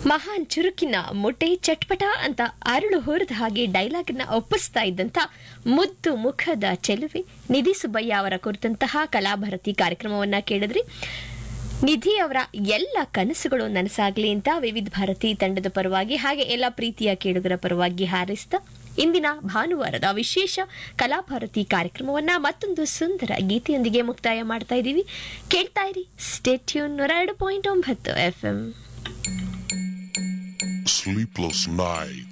ಮಹಾನ್ ಚುರುಕಿನ ಮುಟೆ ಚಟ್ಪಟ ಅಂತ ಅರಳು ಹೊರದ ಹಾಗೆ ಡೈಲಾಗ್ನ ಒಪ್ಪಿಸ್ತಾ ಇದ್ದಂತ ಮುದ್ದು ಮುಖದ ಚೆಲುವೆ ನಿಧಿ ಸುಬ್ಬಯ್ಯ ಅವರ ಕುರಿತಂತಹ ಕಲಾಭಾರತಿ ಕಾರ್ಯಕ್ರಮವನ್ನ ಕೇಳಿದ್ರಿ ನಿಧಿ ಅವರ ಎಲ್ಲ ಕನಸುಗಳು ನನಸಾಗ್ಲಿ ಅಂತ ವಿವಿಧ ಭಾರತಿ ತಂಡದ ಪರವಾಗಿ ಹಾಗೆ ಎಲ್ಲ ಪ್ರೀತಿಯ ಕೇಳುಗರ ಪರವಾಗಿ ಹಾರೈಸಿದ ಇಂದಿನ ಭಾನುವಾರದ ವಿಶೇಷ ಕಲಾಭಾರತಿ ಕಾರ್ಯಕ್ರಮವನ್ನ ಮತ್ತೊಂದು ಸುಂದರ ಗೀತೆಯೊಂದಿಗೆ ಮುಕ್ತಾಯ ಮಾಡ್ತಾ ಇದ್ದೀವಿ ಕೇಳ್ತಾ ಇರಿ ಸ್ಟೇಟ್ಯೂನ್ ನೂರ ಎರಡು ಪಾಯಿಂಟ್ ಒಂಬತ್ತು ಎಫ್ ಎಂ Sleepless night.